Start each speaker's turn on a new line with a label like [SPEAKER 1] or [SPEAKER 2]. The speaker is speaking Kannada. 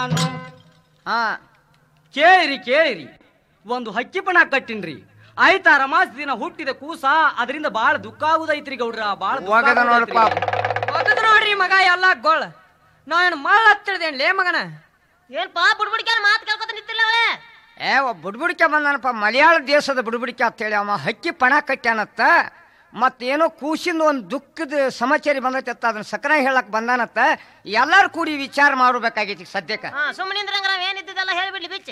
[SPEAKER 1] ಹಾ
[SPEAKER 2] ಕೇಳಿರಿ ಕೇಳಿರಿ ಒಂದು ಹಕ್ಕಿ ಪಣ ಕಟ್ಟಿನ್ರಿ ಆಯ್ತಾ ರಮಾಸ್ ದಿನ ಹುಟ್ಟಿದ ಕೂಸ ಅದರಿಂದ ಬಾಳ ದುಃಖ ಆಗುದೈತ್ರಿ ಗೌಡ್ರ ಬಾಳ ದುಃಖ
[SPEAKER 1] ಒಗದ
[SPEAKER 2] ಆಗುದೈತ್ರಿ.
[SPEAKER 1] ನೋಡಪ್ಪ
[SPEAKER 3] ಒಗದ್ ನೋಡ್ರಿ ಮಗ ಎಲ್ಲ ಗೋಳ್ ನಾವೇನು ಮಳ್ಳ ಹತ್ತಿಳ್ದೇನ್ ಲೇ ಮಗನ
[SPEAKER 4] ಏನ್ಪಾ ಬುಡ್ಬುಡಿಕೆ ಮಾತು ಕೇಳ್ಕೊತ ನಿಂತಿಲ್ಲ ಅವಳೆ
[SPEAKER 1] ಏ ಒಬ್ಬ ಬುಡ್ಬುಡಿಕೆ ಬಂದಾನಪ್ಪ ಮಲಯಾಳ ದೇಶದ ಬುಡ್ಬುಡಿಕೆ ಅಂತೇಳಿ ಅವ ಹಕ್ಕಿ ಪಣ ಕಟ್ಯಾನತ್ತ ಮತ್ತೇನೋ ಕೂಸಿಂದ ಒಂದು ದುಃಖದ ಸಮಾಚಾರ ಬಂದೈತೆ ಅದನ್ನ ಸಕರ ಹೇಳಕ್ ಬಂದಾನತ್ತ ಎಲ್ಲಾರು ಕೂಡಿ ವಿಚಾರ ಮಾಡಬೇಕಾಗೈತಿ ಸದ್ಯಕ್ಕೆ
[SPEAKER 4] ಹಾ ಸುಮ್ಮನಿಂದ್ರಂಗ ನಾವ್ ಏನಿದ್ದಲ್ಲ ಹೇಳ್ಬಿಡ್ಲಿ ಬಿಚ್ಚಿ